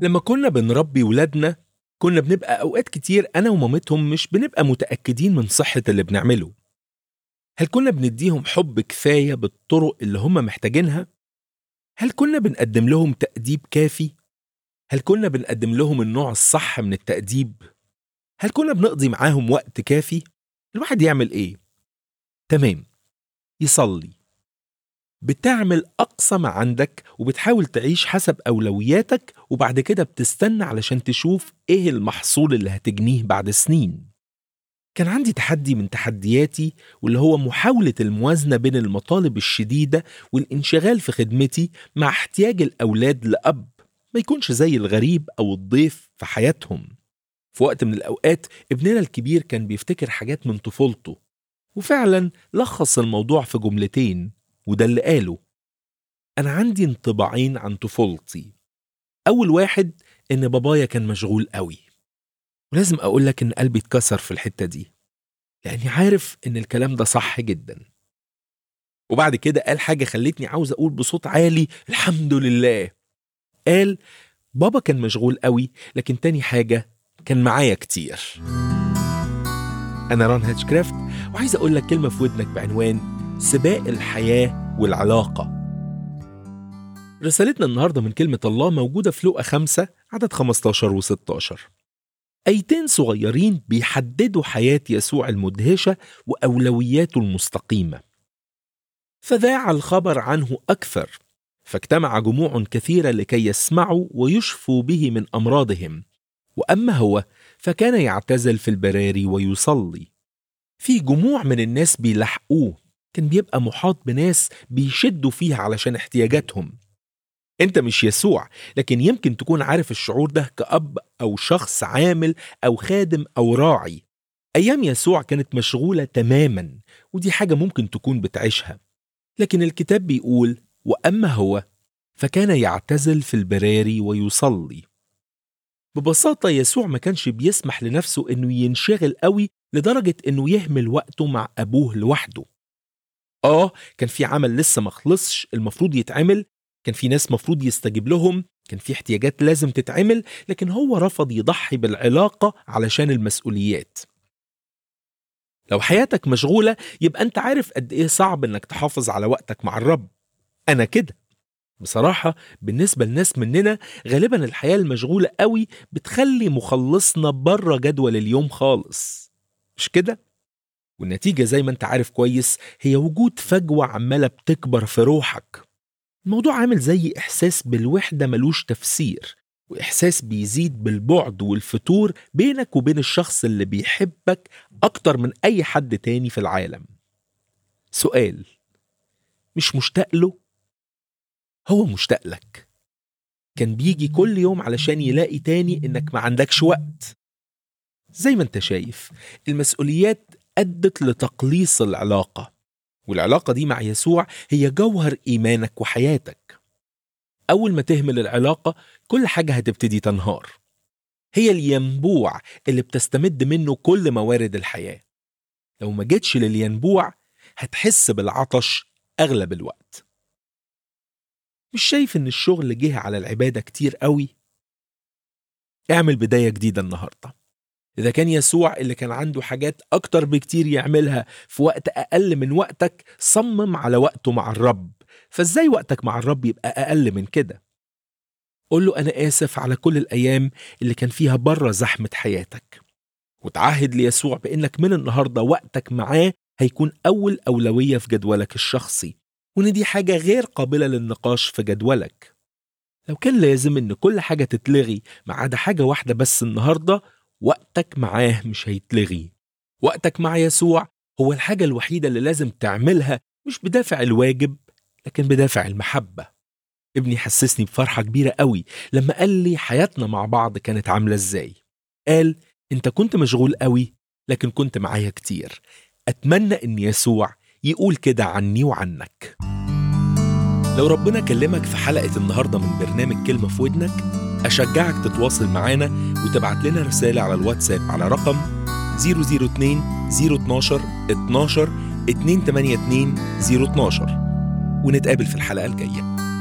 لما كنا بنربي ولادنا كنا بنبقى أوقات كتير أنا ومامتهم مش بنبقى متأكدين من صحة اللي بنعمله هل كنا بنديهم حب كفاية بالطرق اللي هم محتاجينها؟ هل كنا بنقدم لهم تأديب كافي؟ هل كنا بنقدم لهم النوع الصح من التأديب؟ هل كنا بنقضي معاهم وقت كافي؟ الواحد يعمل إيه؟ تمام يصلي بتعمل أقصى ما عندك وبتحاول تعيش حسب أولوياتك وبعد كده بتستنى علشان تشوف إيه المحصول اللي هتجنيه بعد سنين كان عندي تحدي من تحدياتي واللي هو محاولة الموازنة بين المطالب الشديدة والانشغال في خدمتي مع احتياج الأولاد لأب ما يكونش زي الغريب أو الضيف في حياتهم في وقت من الأوقات ابننا الكبير كان بيفتكر حاجات من طفولته وفعلا لخص الموضوع في جملتين وده اللي قاله أنا عندي انطباعين عن طفولتي أول واحد إن بابايا كان مشغول قوي ولازم أقول لك إن قلبي اتكسر في الحتة دي لأني عارف إن الكلام ده صح جدا وبعد كده قال حاجة خلتني عاوز أقول بصوت عالي الحمد لله قال بابا كان مشغول قوي لكن تاني حاجة كان معايا كتير أنا ران هاتشكرافت وعايز أقول لك كلمة في ودنك بعنوان سباق الحياة والعلاقة رسالتنا النهاردة من كلمة الله موجودة في لوقا 5 عدد 15 و16 أيتين صغيرين بيحددوا حياة يسوع المدهشة وأولوياته المستقيمة فذاع الخبر عنه أكثر فاجتمع جموع كثيرة لكي يسمعوا ويشفوا به من أمراضهم وأما هو فكان يعتزل في البراري ويصلي في جموع من الناس بيلحقوه كان بيبقى محاط بناس بيشدوا فيه علشان احتياجاتهم انت مش يسوع لكن يمكن تكون عارف الشعور ده كأب أو شخص عامل أو خادم أو راعي أيام يسوع كانت مشغولة تماما ودي حاجة ممكن تكون بتعيشها لكن الكتاب بيقول وأما هو فكان يعتزل في البراري ويصلي ببساطة يسوع ما كانش بيسمح لنفسه إنه ينشغل قوي لدرجة إنه يهمل وقته مع أبوه لوحده آه كان في عمل لسه ما خلصش المفروض يتعمل كان في ناس مفروض يستجيب لهم كان في احتياجات لازم تتعمل لكن هو رفض يضحي بالعلاقة علشان المسؤوليات لو حياتك مشغولة يبقى أنت عارف قد إيه صعب إنك تحافظ على وقتك مع الرب أنا كده بصراحة بالنسبة لناس مننا غالبا الحياة المشغولة قوي بتخلي مخلصنا بره جدول اليوم خالص مش كده؟ والنتيجة زي ما انت عارف كويس هي وجود فجوة عمالة بتكبر في روحك الموضوع عامل زي إحساس بالوحدة ملوش تفسير وإحساس بيزيد بالبعد والفتور بينك وبين الشخص اللي بيحبك أكتر من أي حد تاني في العالم سؤال مش مشتاق له؟ هو مشتاق لك كان بيجي كل يوم علشان يلاقي تاني إنك ما عندكش وقت زي ما انت شايف المسؤوليات أدت لتقليص العلاقة والعلاقة دي مع يسوع هي جوهر إيمانك وحياتك أول ما تهمل العلاقة كل حاجة هتبتدي تنهار هي الينبوع اللي بتستمد منه كل موارد الحياة لو ما جيتش للينبوع هتحس بالعطش أغلب الوقت مش شايف إن الشغل جه على العبادة كتير قوي اعمل بداية جديدة النهارده إذا كان يسوع اللي كان عنده حاجات أكتر بكتير يعملها في وقت أقل من وقتك صمم على وقته مع الرب فإزاي وقتك مع الرب يبقى أقل من كده؟ قول له أنا آسف على كل الأيام اللي كان فيها بره زحمة حياتك وتعهد ليسوع بإنك من النهاردة وقتك معاه هيكون أول أولوية في جدولك الشخصي وإن دي حاجة غير قابلة للنقاش في جدولك لو كان لازم إن كل حاجة تتلغي ما عدا حاجة واحدة بس النهاردة وقتك معاه مش هيتلغي وقتك مع يسوع هو الحاجة الوحيدة اللي لازم تعملها مش بدافع الواجب لكن بدافع المحبة ابني حسسني بفرحة كبيرة قوي لما قال لي حياتنا مع بعض كانت عاملة ازاي قال انت كنت مشغول قوي لكن كنت معايا كتير أتمنى إن يسوع يقول كده عني وعنك لو ربنا كلمك في حلقة النهاردة من برنامج كلمة في ودنك أشجعك تتواصل معانا وتبعت لنا رسالة على الواتساب على رقم 002 012 12 282 012 ونتقابل في الحلقة الجاية